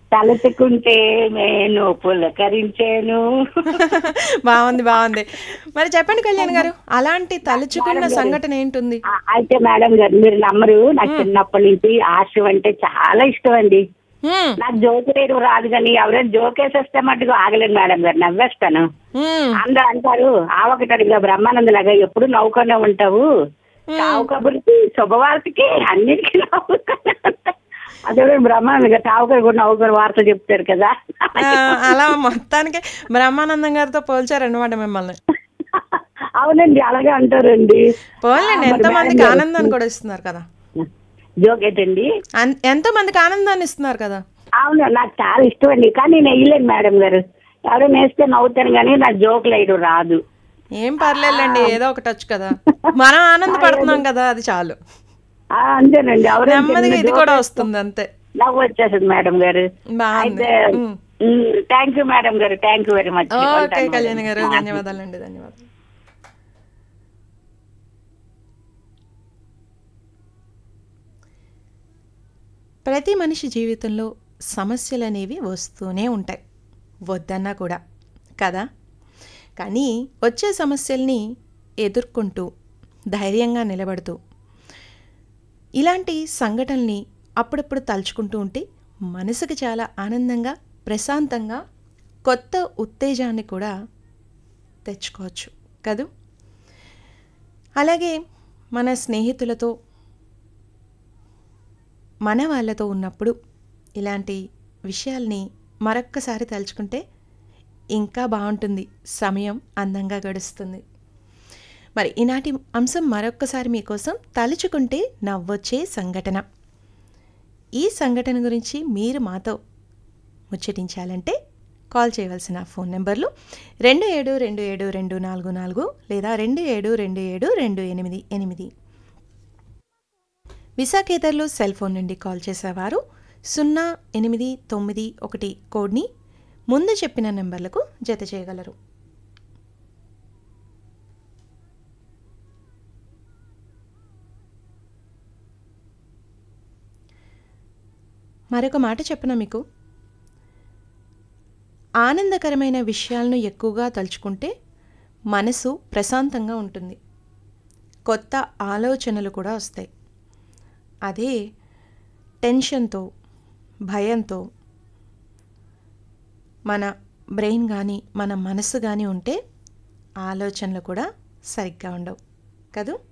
తలెత్తుకుంటే నేను పులకరించాను బాగుంది బాగుంది మరి చెప్పండి కళ్యాణ్ గారు అలాంటి తలుచుకున్న సంఘటన ఏంటుంది ఆ, అయితే మేడం గారు మీరు నమ్మరు నాకు చిన్నప్పటి నుంచి ఆశయం అంటే చాలా ఇష్టం అండి హ్మ్, నాకు జోకు వేయడం రాదు కానీ ఎవరైనా జోకేసేస్తే మటుకు ఆగలేను మేడం గారు నవ్వేస్తాను హ్మ్, అందరూ అంటారు ఆ ఒకటి ఇక బ్రహ్మానంద లాగా ఎప్పుడు నవ్వుకునే ఉంటావు తావు కబుర్కి శుభవార్తకి అన్నిటికీ నవ్వుకునే ఉంటావు. అదే బ్రహ్మానంద గారు తావు కబురు కూడా నవ్వుకుని వార్తలు చెప్తారు కదా ఆ, అలా మొత్తానికి బ్రహ్మానందం గారితో పోల్చారనమాట మిమ్మల్ని అవునండి అలాగే అంటారండి పోన్లేండి ఆ, మరి ఎంతో మందికి మేడం గారు. ఆనందాన్ని కూడా ఇస్తున్నారు కదా జోక్ ఏంటండి అన్- ఎంతో మందికి ఆనందాన్ని ఇస్తున్నారు కదా అవును నాకు చాలా ఇష్టం అండి కానీ నేను వేయలేను మేడం గారు ఎవరైనా వేస్తే నవ్వుతాను కానీ నాకు జోకులు వేయడం రాదు ఏం పర్లేదులేండి ఏదో ఒక టచ్ కదా మనం ఆనందపడుతున్నాం కదా అది చాలు ఆ, అంతేనండి ఎవరైనా నెమ్మదిగా చిన్న ఇది joke కూడా వేస్తే వస్తుంది అంతే నవ్వు వచ్చేసింది మేడం గారు బాగుంది అయితే ఉమ్. థ్యాంక్ యూ మేడం గారు thank you very much okay Kalyan garu ధన్యవాదాలండి ధన్యవాదాలు ప్రతి మనిషి జీవితంలో సమస్యలు అనేవి వస్తూనే ఉంటాయి వద్దన్నా కూడా కదా కానీ వచ్చే సమస్యల్ని ఎదుర్కొంటూ ధైర్యంగా నిలబడుతూ ఇలాంటి సంఘటనల్ని అప్పుడప్పుడు తలుచుకుంటూ ఉంటే మనసుకి చాలా ఆనందంగా ప్రశాంతంగా కొత్త ఉత్తేజాన్ని కూడా తెచ్చుకోవచ్చు కదూ అలాగే మన స్నేహితులతో మన వాళ్ళతో ఉన్నప్పుడు ఇలాంటి విషయాల్ని మరొక్కసారి తలుచుకుంటే ఇంకా బాగుంటుంది సమయం అందంగా గడుస్తుంది మరి ఈనాటి అంశం మరొక్కసారి మీకోసం తలుచుకుంటే నవ్వొచ్చే సంఘటన ఈ సంఘటన గురించి మీరు మాతో ముచ్చటించాలంటే కాల్ చేయవలసిన ఫోన్ నెంబర్లు రెండు ఏడు రెండు ఏడు రెండు నాలుగు నాలుగు లేదా రెండు ఏడు రెండు ఏడు రెండు ఎనిమిది ఎనిమిది విశాఖేతర్లు సెల్ ఫోన్ నుండి కాల్ చేసేవారు సున్నా ఎనిమిది తొమ్మిది ఒకటి కోడ్ని ముందు చెప్పిన నెంబర్లకు జత చేయగలరు మరొక మాట చెప్పనా మీకు ఆనందకరమైన విషయాలను ఎక్కువగా తలుచుకుంటే మనసు ప్రశాంతంగా ఉంటుంది కొత్త ఆలోచనలు కూడా వస్తాయి అదే టెన్షన్తో భయంతో మన బ్రెయిన్ కానీ మన మనసు కానీ ఉంటే ఆలోచనలు కూడా సరిగ్గా ఉండవు కదూ